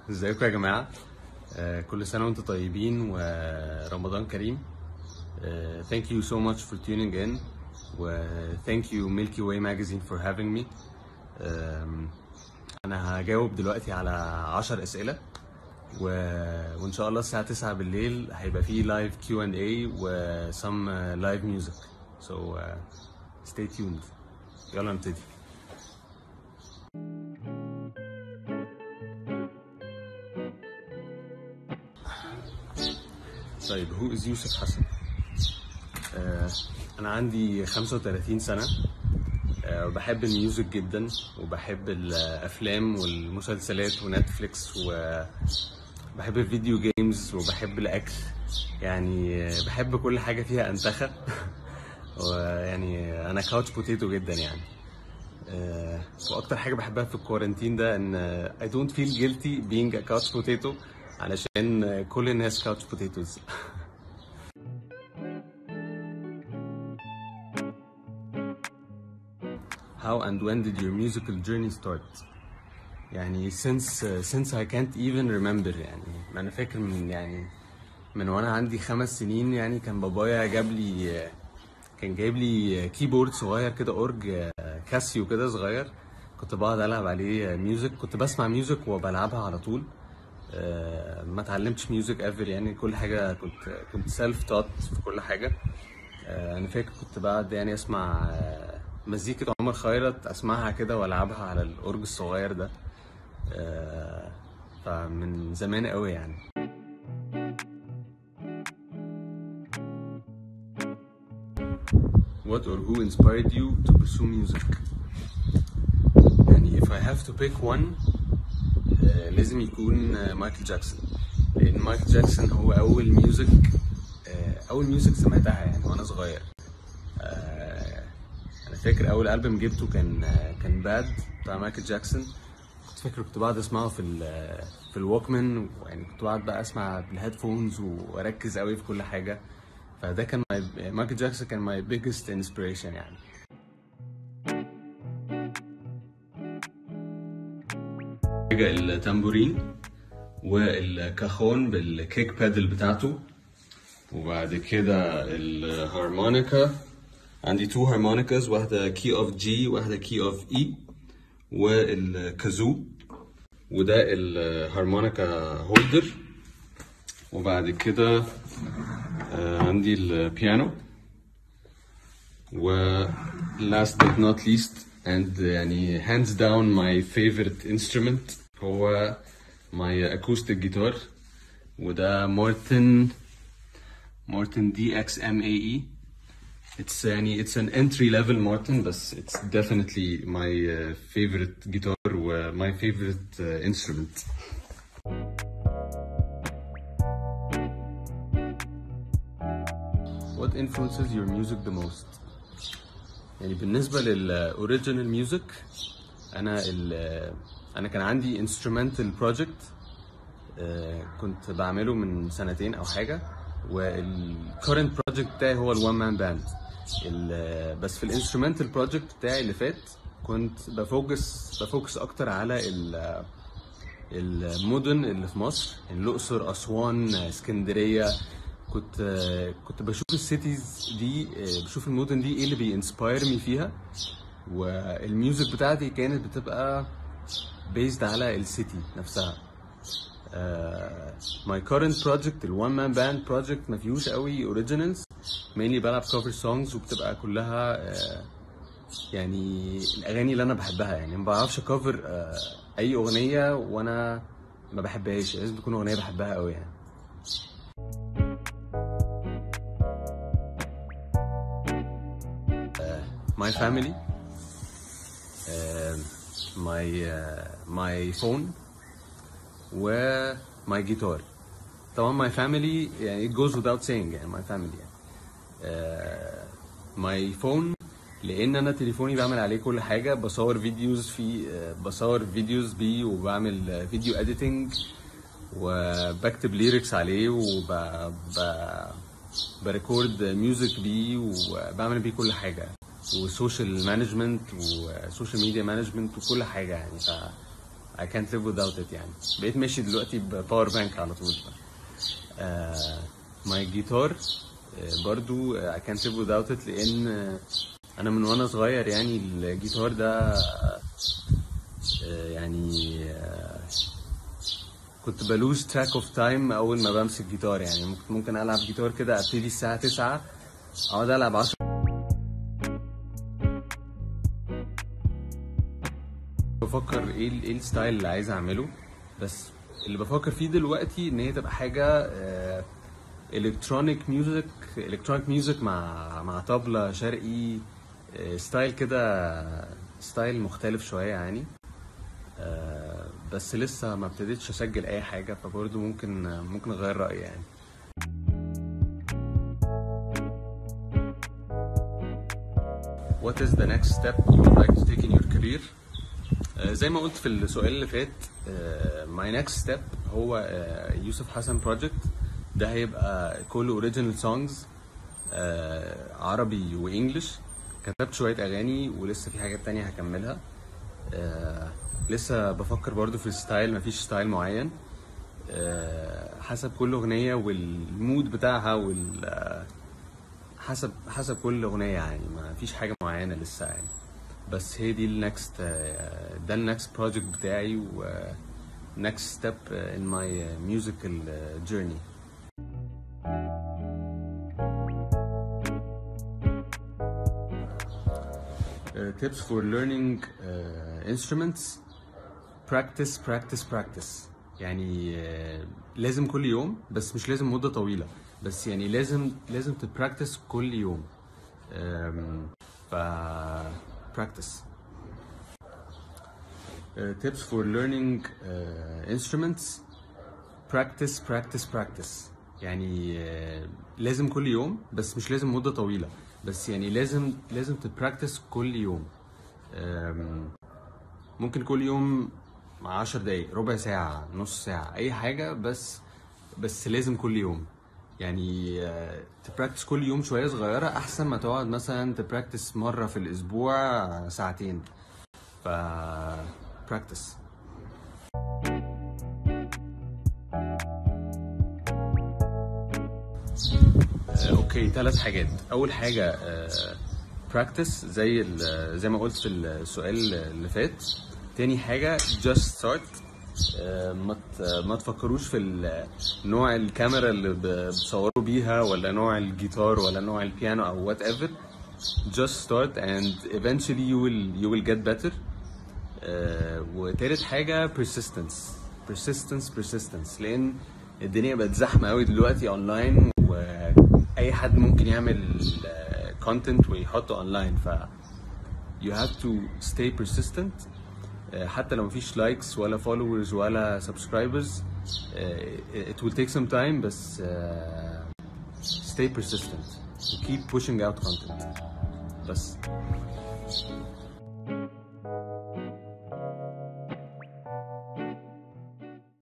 ازيكم يا جماعة آه، كل سنة وانتم طيبين ورمضان كريم آه، thank you so much for tuning in و thank you Milky Way magazine for having me آم، انا هجاوب دلوقتي على 10 اسئلة و... وان شاء الله الساعة 9 بالليل هيبقى فيه live Q&A و some uh, live music so uh, stay tuned يلا نبتدي طيب هو از يوسف حسن آه انا عندي 35 سنه آه وبحب الميوزك جدا وبحب الافلام والمسلسلات ونتفليكس وبحب الفيديو جيمز وبحب الاكل يعني آه، بحب كل حاجه فيها انتخه ويعني انا كاوتش بوتيتو جدا يعني آه، واكتر حاجه بحبها في الكورنتين ده ان آه، I don't feel guilty being a couch potato علشان آه، كل الناس couch potatoes How and when did your musical journey start? يعني since uh, since I can't even remember يعني ما انا فاكر من يعني من وانا عندي خمس سنين يعني كان بابايا جاب لي كان جايب لي كيبورد صغير كده اورج آه، كاسيو كده صغير كنت بقعد العب عليه ميوزك كنت بسمع ميوزك وبلعبها على طول آه، ما اتعلمتش ميوزك ايفر يعني كل حاجه كنت كنت سيلف تات في كل حاجه آه، انا فاكر كنت بقعد يعني اسمع آه، مزيكة عمر خيرت اسمعها كده والعبها على الاورج الصغير ده آه، فمن زمان قوي يعني What or who inspired you to pursue music? يعني if I have to pick one آه، لازم يكون آه، مايكل جاكسون لأن مايكل جاكسون هو أول ميوزك آه، أول ميوزك سمعتها يعني وأنا صغير آه، أنا فاكر أول ألبوم جبته كان آه، كان باد بتاع مايكل جاكسون كنت فاكر كنت بقعد أسمعه في ال في الووكمان يعني كنت بقعد بقى أسمع بالهيدفونز وأركز قوي في كل حاجة فده كان my- مايكل جاكسون كان my biggest inspiration يعني حاجة التامبورين والكاخون بالكيك بادل بتاعته وبعد كده الهارمونيكا عندي تو هارمونيكاز واحدة كي اوف جي واحدة كي اوف اي والكازو وده الهارمونيكا هولدر وبعد كده آه، عندي البيانو و last but not least and يعني hands down my favorite instrument هو my acoustic guitar وده مارتن مارتن دي اكس ام اي اي it's يعني it's an entry level Martin بس it's definitely my uh, favorite guitar و my favorite uh, instrument What influences your music the most? يعني بالنسبة للأوريجينال ميوزك أنا ال أنا كان عندي instrumental project آه، كنت بعمله من سنتين أو حاجة والcurrent project بتاعي هو الون مان باند بس في الانسترومنتال بروجكت بتاعي اللي فات كنت بفوكس بفوكس أكتر على ال المدن اللي في مصر يعني الأقصر أسوان اسكندرية كنت كنت بشوف السيتيز دي بشوف المدن دي ايه اللي بينسباير مي فيها والميوزك بتاعتي كانت بتبقى بيزد على السيتي نفسها ماي كورنت بروجكت الوان مان باند بروجكت ما فيهوش قوي اوريجينالز مينلي بلعب كفر سونجز وبتبقى كلها آه، يعني الاغاني اللي انا بحبها يعني ما بعرفش كفر اي اغنيه وانا ما بحبهاش لازم تكون اغنيه بحبها قوي يعني my family uh, my uh, my phone و my guitar طبعا my family يعني it goes without saying يعني my family يعني uh, my phone لان انا تليفوني بعمل عليه كل حاجه بصور فيديوز فيه uh, بصور فيديوز بيه وبعمل فيديو اديتنج وبكتب ليركس عليه وب ب... بريكورد ميوزك بيه وبعمل بيه كل حاجه وسوشيال مانجمنت وسوشيال ميديا مانجمنت وكل حاجه يعني ف I can't live without it يعني بقيت ماشي دلوقتي بباور بانك على طول ماي جيتار برضو I can't live without it لان آه، انا من وانا صغير يعني الجيتار ده آه، يعني آه، كنت بلوز تراك اوف تايم اول ما بمسك جيتار يعني ممكن ممكن العب جيتار كده ابتدي الساعه 9 اقعد العب 10 بفكر ايه ال- ايه الستايل اللي عايز اعمله بس اللي بفكر فيه دلوقتي ان هي تبقى حاجه الكترونيك ميوزك الكترونيك ميوزك مع مع طبلة شرقي آه، ستايل كده ستايل مختلف شويه يعني آه، بس لسه ما ابتديتش اسجل اي حاجه فبرضه ممكن ممكن اغير رايي يعني What is the next step you would like to take in your career? آه، زي ما قلت في السؤال اللي فات آه، my next step هو آه، يوسف حسن project ده هيبقى كله original songs آه، عربي وانجلش كتبت شوية أغاني ولسه في حاجات تانية هكملها آه، لسه بفكر برضو في الستايل مفيش ستايل معين آه، حسب كل أغنية والمود بتاعها وال آه، حسب حسب كل أغنية يعني ما فيش حاجة معينة لسه يعني بس هي دي النكست ده النكست بروجكت بتاعي و next step in my musical journey Uh, tips for learning uh, instruments practice practice practice يعني uh, لازم كل يوم بس مش لازم مدة طويلة بس يعني لازم لازم تبراكتس كل يوم um, ف practice Uh, tips for learning uh, instruments practice practice practice يعني uh, لازم كل يوم بس مش لازم مدة طويلة بس يعني لازم لازم تبراكتس كل يوم um, ممكن كل يوم عشر دقايق ربع ساعة نص ساعة أي حاجة بس بس لازم كل يوم يعني تبراكتس كل يوم شوية صغيرة أحسن ما تقعد مثلا تبراكتس مرة في الأسبوع ساعتين ف practice آه، اوكي ثلاث حاجات اول حاجه آه، practice زي ال- زي ما قلت في السؤال اللي فات تاني حاجه just start آه، ما ت- ما تفكروش في ال- نوع الكاميرا اللي ب- بتصوروا بيها ولا نوع الجيتار ولا نوع البيانو او وات ايفر just start and eventually you will you will get better آه، وتالت حاجة persistence persistence persistence لأن الدنيا بقت زحمة قوي دلوقتي اونلاين وأي حد ممكن يعمل كونتنت ويحطه اونلاين ف you have to stay persistent آه، حتى لو مفيش لايكس ولا followers ولا subscribers آه، it will take some time بس آه، stay persistent و keep pushing out content بس